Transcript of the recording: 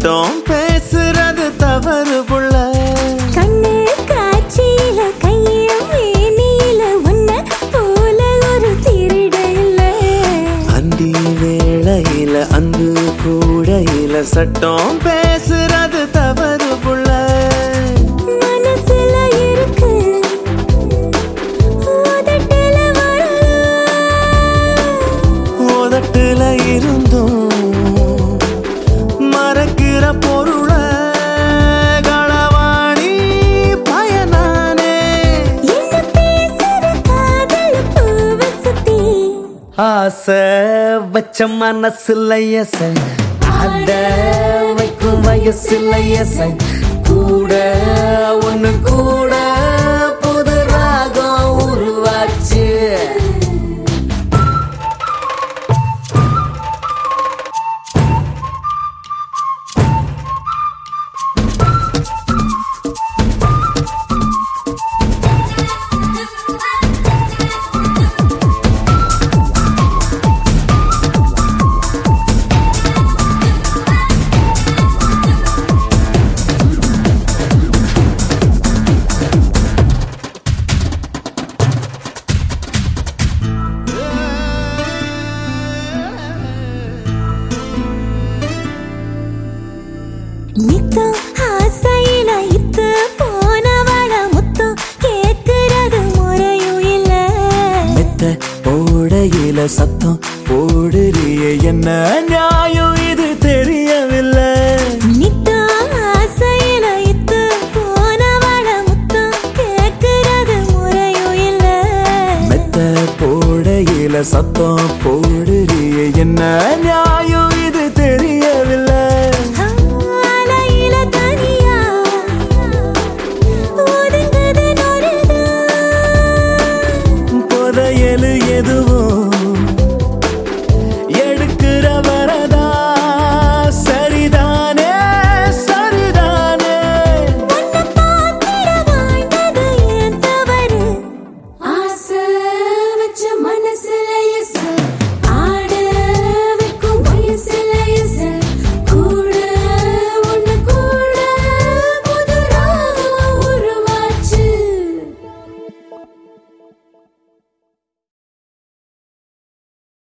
சட்டம் பேசுறது தவறு புள்ள கண்ணு காட்சியில கையும் வேணியில உன்ன போல ஒரு திருட இல்ல அந்தி வேளையில அந்து கூடையில சட்டம் பேசுறது தவறு புள்ள மனசுல இருக்கு உதட்டுல வரல உதட்டுல இருந்தும் மறக்கிற பொருள களவாணி பயனானே என்ன பேசுற காதல் பூவ சுத்தி ஆசை வச்ச மனசுல எச ஆட வைக்கும் வயசுல எச கூட ஒண்ணு கூட புது ராகம் உருவாச்சு நித்தம் ஆசையில இத்து போனவள முத்தம் கேக்குறது முறையும் இல்ல மெத்த போடையில சத்தம் போடுறிய என்ன நியாயம் இது தெரியவில்லை நித்தம் ஆசையில இத்து போனவள முத்தம் கேக்குறது முறையும் இல்ல மெத்த போடையில சத்தம் போடுறிய என்ன நியாயம்